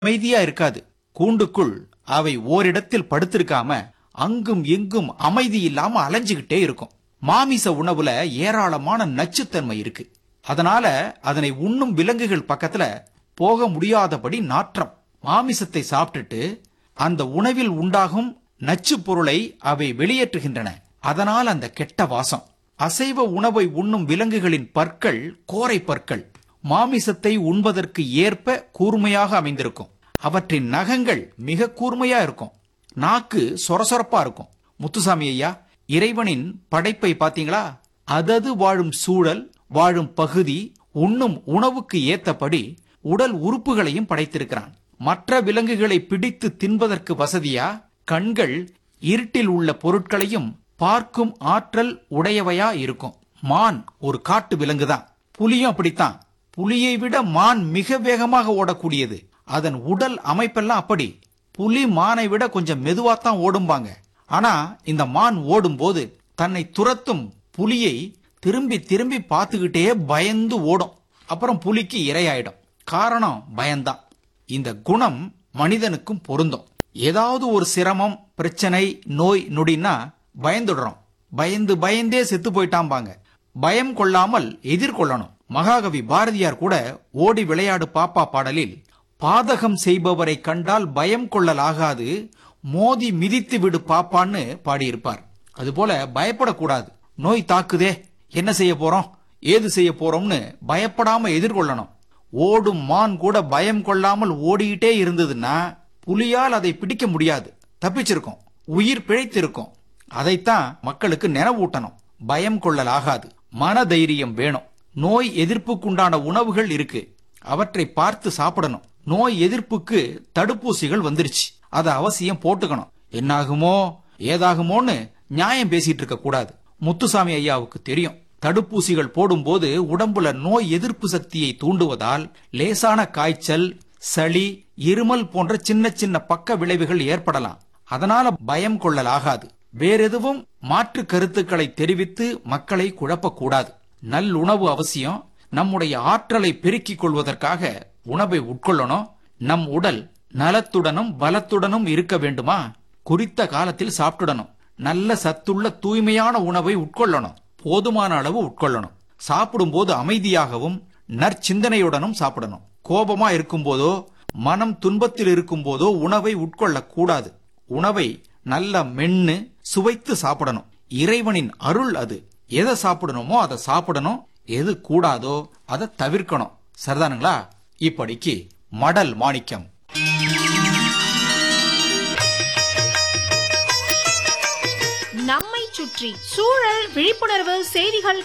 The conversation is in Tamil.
அமைதியா இருக்காது கூண்டுக்குள் அவை ஓரிடத்தில் படுத்திருக்காம அங்கும் எங்கும் அமைதி இல்லாம அலைஞ்சுகிட்டே இருக்கும் மாமிச உணவுல ஏராளமான நச்சுத்தன்மை இருக்கு அதனால அதனை உண்ணும் விலங்குகள் பக்கத்துல போக முடியாதபடி நாற்றம் மாமிசத்தை சாப்பிட்டுட்டு அந்த உணவில் உண்டாகும் நச்சுப் பொருளை அவை வெளியேற்றுகின்றன அதனால் அந்த கெட்ட வாசம் அசைவ உணவை உண்ணும் விலங்குகளின் பற்கள் கோரை பற்கள் மாமிசத்தை உண்பதற்கு ஏற்ப கூர்மையாக அமைந்திருக்கும் அவற்றின் நகங்கள் மிக கூர்மையா இருக்கும் நாக்கு சொரசொரப்பா இருக்கும் முத்துசாமி ஐயா இறைவனின் படைப்பை பாத்தீங்களா அதது வாழும் சூழல் வாழும் பகுதி உண்ணும் உணவுக்கு ஏத்தபடி உடல் உறுப்புகளையும் படைத்திருக்கிறான் மற்ற விலங்குகளை பிடித்து தின்பதற்கு வசதியா கண்கள் இருட்டில் உள்ள பொருட்களையும் பார்க்கும் ஆற்றல் உடையவையா இருக்கும் மான் ஒரு காட்டு விலங்குதான் புலியும் அப்படித்தான் புலியை விட மான் மிக வேகமாக ஓடக்கூடியது அதன் உடல் அமைப்பெல்லாம் அப்படி புலி மானை விட கொஞ்சம் மெதுவாத்தான் ஓடும்பாங்க ஆனா இந்த மான் ஓடும்போது தன்னை துரத்தும் புலியை திரும்பி திரும்பி பார்த்துக்கிட்டே பயந்து ஓடும் அப்புறம் புலிக்கு இரையாயிடும் காரணம் பயம்தான் இந்த குணம் மனிதனுக்கும் பொருந்தும் ஏதாவது ஒரு சிரமம் பிரச்சனை நோய் நொடின்னா பயந்துடுறோம் பயந்து பயந்தே செத்து போயிட்டாம்பாங்க பயம் கொள்ளாமல் எதிர்கொள்ளணும் மகாகவி பாரதியார் கூட ஓடி விளையாடு பாப்பா பாடலில் பாதகம் செய்பவரை கண்டால் பயம் கொள்ளலாகாது மோதி மிதித்து விடு பாப்பான்னு பாடியிருப்பார் அதுபோல பயப்படக்கூடாது நோய் தாக்குதே என்ன செய்ய போறோம் ஏது செய்ய போறோம்னு பயப்படாம எதிர்கொள்ளணும் ஓடும் மான் கூட பயம் கொள்ளாமல் ஓடிக்கிட்டே இருந்ததுன்னா புலியால் அதை பிடிக்க முடியாது தப்பிச்சிருக்கும் உயிர் பிழைத்திருக்கும் அதைத்தான் மக்களுக்கு நினைவூட்டணும் பயம் கொள்ளலாகாது மன தைரியம் வேணும் நோய் எதிர்ப்புக்குண்டான உணவுகள் இருக்கு அவற்றை பார்த்து சாப்பிடணும் நோய் எதிர்ப்புக்கு தடுப்பூசிகள் வந்துருச்சு அதை அவசியம் போட்டுக்கணும் என்னாகுமோ ஏதாகுமோன்னு நியாயம் பேசிட்டு இருக்க கூடாது முத்துசாமி ஐயாவுக்கு தெரியும் தடுப்பூசிகள் போடும்போது உடம்புல நோய் எதிர்ப்பு சக்தியை தூண்டுவதால் லேசான காய்ச்சல் சளி இருமல் போன்ற சின்ன சின்ன பக்க விளைவுகள் ஏற்படலாம் அதனால பயம் கொள்ளலாகாது வேறெதுவும் மாற்று கருத்துக்களை தெரிவித்து மக்களை குழப்பக்கூடாது நல்லுணவு அவசியம் நம்முடைய ஆற்றலை பெருக்கிக் கொள்வதற்காக உணவை உட்கொள்ளணும் நம் உடல் நலத்துடனும் பலத்துடனும் இருக்க வேண்டுமா குறித்த காலத்தில் சாப்பிட்டுடணும் நல்ல சத்துள்ள தூய்மையான உணவை உட்கொள்ளணும் போதுமான அளவு உட்கொள்ளணும் சாப்பிடும்போது அமைதியாகவும் நற்சிந்தனையுடனும் சாப்பிடணும் கோபமா இருக்கும்போதோ மனம் துன்பத்தில் இருக்கும்போதோ உணவை உட்கொள்ளக் கூடாது உணவை நல்ல மென்னு சுவைத்து சாப்பிடணும் இறைவனின் அருள் அது எதை சாப்பிடணுமோ அதை சாப்பிடணும் எது கூடாதோ அதை தவிர்க்கணும் சரிதானுங்களா இப்படிக்கு மடல் மாணிக்கம் நம்மை சுற்றி சூழல் விழிப்புணர்வு செய்திகள்